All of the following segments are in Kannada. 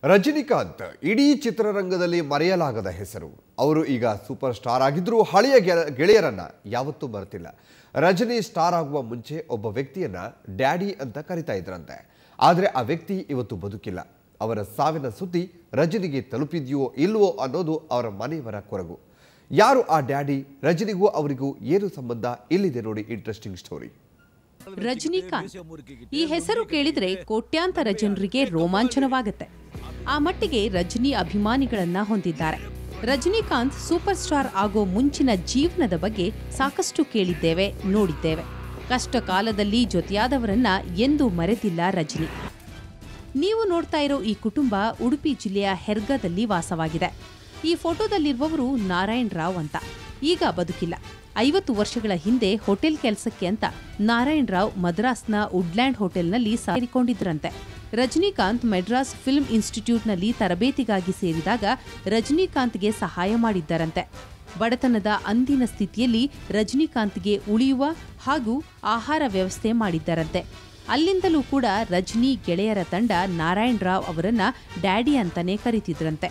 ರಜನಿಕಾಂತ್ ಇಡೀ ಚಿತ್ರರಂಗದಲ್ಲಿ ಮರೆಯಲಾಗದ ಹೆಸರು ಅವರು ಈಗ ಸೂಪರ್ ಸ್ಟಾರ್ ಆಗಿದ್ರೂ ಹಳೆಯ ಗೆ- ಗೆಳೆಯರನ್ನ ಯಾವತ್ತೂ ಮರೆತಿಲ್ಲ ರಜನಿ ಸ್ಟಾರ್ ಆಗುವ ಮುಂಚೆ ಒಬ್ಬ ವ್ಯಕ್ತಿಯನ್ನ ಡ್ಯಾಡಿ ಅಂತ ಕರಿತಾ ಇದ್ರಂತೆ ಆದರೆ ಆ ವ್ಯಕ್ತಿ ಇವತ್ತು ಬದುಕಿಲ್ಲ ಅವರ ಸಾವಿನ ಸುದ್ದಿ ರಜನಿಗೆ ತಲುಪಿದೆಯೋ ಇಲ್ವೋ ಅನ್ನೋದು ಅವರ ಮನೆಯವರ ಕೊರಗು ಯಾರು ಆ ಡ್ಯಾಡಿ ರಜನಿಗೂ ಅವರಿಗೂ ಏನು ಸಂಬಂಧ ಇಲ್ಲಿದೆ ನೋಡಿ ಇಂಟ್ರೆಸ್ಟಿಂಗ್ ಸ್ಟೋರಿ ರಜನಿಕಾಂತ್ ಈ ಹೆಸರು ಕೇಳಿದ್ರೆ ಕೋಟ್ಯಾಂತರ ಜನರಿಗೆ ರೋಮಾಂಚನವಾಗುತ್ತೆ ಆ ಮಟ್ಟಿಗೆ ರಜನಿ ಅಭಿಮಾನಿಗಳನ್ನ ಹೊಂದಿದ್ದಾರೆ ರಜನಿಕಾಂತ್ ಸೂಪರ್ ಸ್ಟಾರ್ ಆಗೋ ಮುಂಚಿನ ಜೀವನದ ಬಗ್ಗೆ ಸಾಕಷ್ಟು ಕೇಳಿದ್ದೇವೆ ನೋಡಿದ್ದೇವೆ ಕಷ್ಟ ಕಾಲದಲ್ಲಿ ಜೊತೆಯಾದವರನ್ನ ಎಂದೂ ಮರೆತಿಲ್ಲ ರಜನಿ ನೀವು ನೋಡ್ತಾ ಇರೋ ಈ ಕುಟುಂಬ ಉಡುಪಿ ಜಿಲ್ಲೆಯ ಹೆರ್ಗದಲ್ಲಿ ವಾಸವಾಗಿದೆ ಈ ಫೋಟೋದಲ್ಲಿರುವವರು ನಾರಾಯಣ್ ರಾವ್ ಅಂತ ಈಗ ಬದುಕಿಲ್ಲ ಐವತ್ತು ವರ್ಷಗಳ ಹಿಂದೆ ಹೋಟೆಲ್ ಕೆಲಸಕ್ಕೆ ಅಂತ ನಾರಾಯಣ್ ರಾವ್ ಮದ್ರಾಸ್ನ ವುಡ್ಲ್ಯಾಂಡ್ ಹೋಟೆಲ್ನಲ್ಲಿ ಸೇರಿಕೊಂಡಿದ್ರಂತೆ ರಜನಿಕಾಂತ್ ಮೆಡ್ರಾಸ್ ಫಿಲ್ಮ್ ಇನ್ಸ್ಟಿಟ್ಯೂಟ್ನಲ್ಲಿ ತರಬೇತಿಗಾಗಿ ಸೇರಿದಾಗ ರಜನಿಕಾಂತ್ಗೆ ಸಹಾಯ ಮಾಡಿದ್ದರಂತೆ ಬಡತನದ ಅಂದಿನ ಸ್ಥಿತಿಯಲ್ಲಿ ರಜನಿಕಾಂತ್ಗೆ ಉಳಿಯುವ ಹಾಗೂ ಆಹಾರ ವ್ಯವಸ್ಥೆ ಮಾಡಿದ್ದರಂತೆ ಅಲ್ಲಿಂದಲೂ ಕೂಡ ರಜನಿ ಗೆಳೆಯರ ತಂಡ ನಾರಾಯಣ್ ರಾವ್ ಅವರನ್ನ ಡ್ಯಾಡಿ ಅಂತಾನೆ ಕರೀತಿದ್ರಂತೆ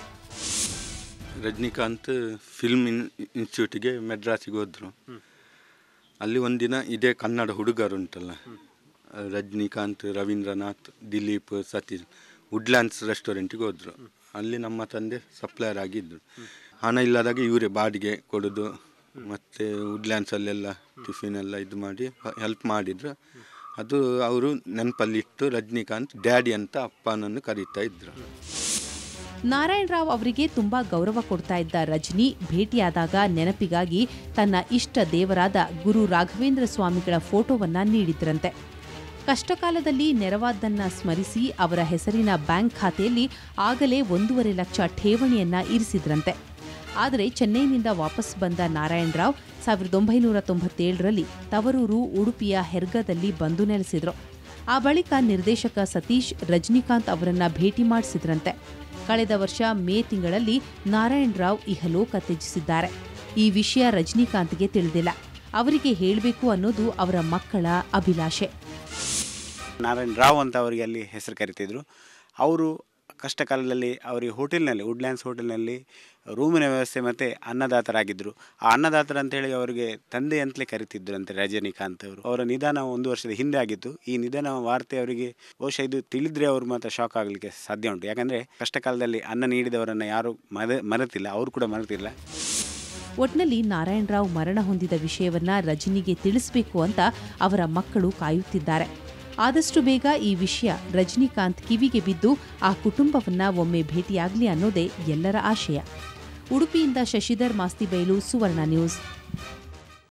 ರಜನಿಕಾಂತ್ ಫಿಲ್ಮ್ ಇನ್ ಇನ್ಸ್ಟಿಟ್ಯೂಟಿಗೆ ಮೆಡ್ರಾಸಿಗೆ ಹೋದ್ರು ಅಲ್ಲಿ ಒಂದಿನ ಇದೇ ಕನ್ನಡ ಹುಡುಗರು ಉಂಟಲ್ಲ ರಜನಿಕಾಂತ್ ರವೀಂದ್ರನಾಥ್ ದಿಲೀಪ್ ಸತೀಶ್ ವುಡ್ಲ್ಯಾಂಡ್ಸ್ ರೆಸ್ಟೋರೆಂಟಿಗೆ ಹೋದ್ರು ಅಲ್ಲಿ ನಮ್ಮ ತಂದೆ ಸಪ್ಲೈಯರ್ ಆಗಿದ್ದರು ಹಣ ಇಲ್ಲದಾಗ ಇವರೇ ಬಾಡಿಗೆ ಕೊಡೋದು ಮತ್ತು ವುಡ್ಲ್ಯಾಂಡ್ಸಲ್ಲೆಲ್ಲ ಟಿಫಿನ್ ಎಲ್ಲ ಇದು ಮಾಡಿ ಹೆಲ್ಪ್ ಮಾಡಿದ್ರು ಅದು ಅವರು ನೆನಪಲ್ಲಿಟ್ಟು ರಜನಿಕಾಂತ್ ಡ್ಯಾಡಿ ಅಂತ ಅಪ್ಪನನ್ನು ಕರೀತಾ ಇದ್ರು ನಾರಾಯಣ್ ರಾವ್ ಅವರಿಗೆ ತುಂಬಾ ಗೌರವ ಕೊಡ್ತಾ ಇದ್ದ ರಜನಿ ಭೇಟಿಯಾದಾಗ ನೆನಪಿಗಾಗಿ ತನ್ನ ಇಷ್ಟ ದೇವರಾದ ಗುರು ರಾಘವೇಂದ್ರ ಸ್ವಾಮಿಗಳ ಫೋಟೋವನ್ನ ನೀಡಿದ್ರಂತೆ ಕಷ್ಟಕಾಲದಲ್ಲಿ ನೆರವಾದ್ದನ್ನ ಸ್ಮರಿಸಿ ಅವರ ಹೆಸರಿನ ಬ್ಯಾಂಕ್ ಖಾತೆಯಲ್ಲಿ ಆಗಲೇ ಒಂದೂವರೆ ಲಕ್ಷ ಠೇವಣಿಯನ್ನ ಇರಿಸಿದ್ರಂತೆ ಆದರೆ ಚೆನ್ನೈನಿಂದ ವಾಪಸ್ ಬಂದ ನಾರಾಯಣ್ ರಾವ್ ಸಾವಿರದ ಒಂಬೈನೂರ ತೊಂಬತ್ತೇಳರಲ್ಲಿ ತವರೂರು ಉಡುಪಿಯ ಹೆರ್ಗದಲ್ಲಿ ಬಂದು ನೆಲೆಸಿದ್ರು ಆ ಬಳಿಕ ನಿರ್ದೇಶಕ ಸತೀಶ್ ರಜನಿಕಾಂತ್ ಅವರನ್ನ ಭೇಟಿ ಮಾಡಿಸಿದ್ರಂತೆ ಕಳೆದ ವರ್ಷ ಮೇ ತಿಂಗಳಲ್ಲಿ ನಾರಾಯಣ್ ರಾವ್ ಇಹಲೋಕ ತ್ಯಜಿಸಿದ್ದಾರೆ ಈ ವಿಷಯ ರಜನಿಕಾಂತ್ಗೆ ತಿಳಿದಿಲ್ಲ ಅವರಿಗೆ ಹೇಳಬೇಕು ಅನ್ನೋದು ಅವರ ಮಕ್ಕಳ ಅಭಿಲಾಷೆ ನಾರಾಯಣ್ ರಾವ್ ಅಂತ ಅವರಿಗೆ ಅಲ್ಲಿ ಹೆಸರು ಕರಿತಿದ್ರು ಅವರು ಕಷ್ಟ ಕಾಲದಲ್ಲಿ ಅವರಿಗೆ ಹೋಟೆಲ್ನಲ್ಲಿ ವುಡ್ಲ್ಯಾಂಡ್ಸ್ ಹೋಟೆಲ್ನಲ್ಲಿ ರೂಮಿನ ವ್ಯವಸ್ಥೆ ಮತ್ತು ಅನ್ನದಾತರಾಗಿದ್ದರು ಆ ಅನ್ನದಾತರ ಅಂತೇಳಿ ಅವರಿಗೆ ತಂದೆ ಅಂತಲೇ ಕರಿತಿದ್ರು ಅಂತೆ ರಜನಿಕಾಂತ್ ಅವರು ಅವರ ನಿಧಾನ ಒಂದು ವರ್ಷದ ಹಿಂದೆ ಆಗಿತ್ತು ಈ ನಿಧಾನ ವಾರ್ತೆ ಅವರಿಗೆ ಬಹುಶಃ ಇದು ತಿಳಿದ್ರೆ ಅವರು ಮಾತ್ರ ಶಾಕ್ ಆಗಲಿಕ್ಕೆ ಸಾಧ್ಯ ಉಂಟು ಯಾಕಂದರೆ ಕಷ್ಟ ಕಾಲದಲ್ಲಿ ಅನ್ನ ನೀಡಿದವರನ್ನು ಯಾರು ಮರೆ ಮರೆತಿಲ್ಲ ಅವರು ಕೂಡ ಮರೆತಿಲ್ಲ ಒಟ್ನಲ್ಲಿ ನಾರಾಯಣ್ ರಾವ್ ಮರಣ ಹೊಂದಿದ ವಿಷಯವನ್ನ ರಜನಿಗೆ ತಿಳಿಸಬೇಕು ಅಂತ ಅವರ ಮಕ್ಕಳು ಕಾಯುತ್ತಿದ್ದಾರೆ ಆದಷ್ಟು ಬೇಗ ಈ ವಿಷಯ ರಜನಿಕಾಂತ್ ಕಿವಿಗೆ ಬಿದ್ದು ಆ ಕುಟುಂಬವನ್ನ ಒಮ್ಮೆ ಭೇಟಿಯಾಗಲಿ ಅನ್ನೋದೇ ಎಲ್ಲರ ಆಶಯ ಉಡುಪಿಯಿಂದ ಶಶಿಧರ್ ಮಾಸ್ತಿಬೈಲು ಸುವರ್ಣ ನ್ಯೂಸ್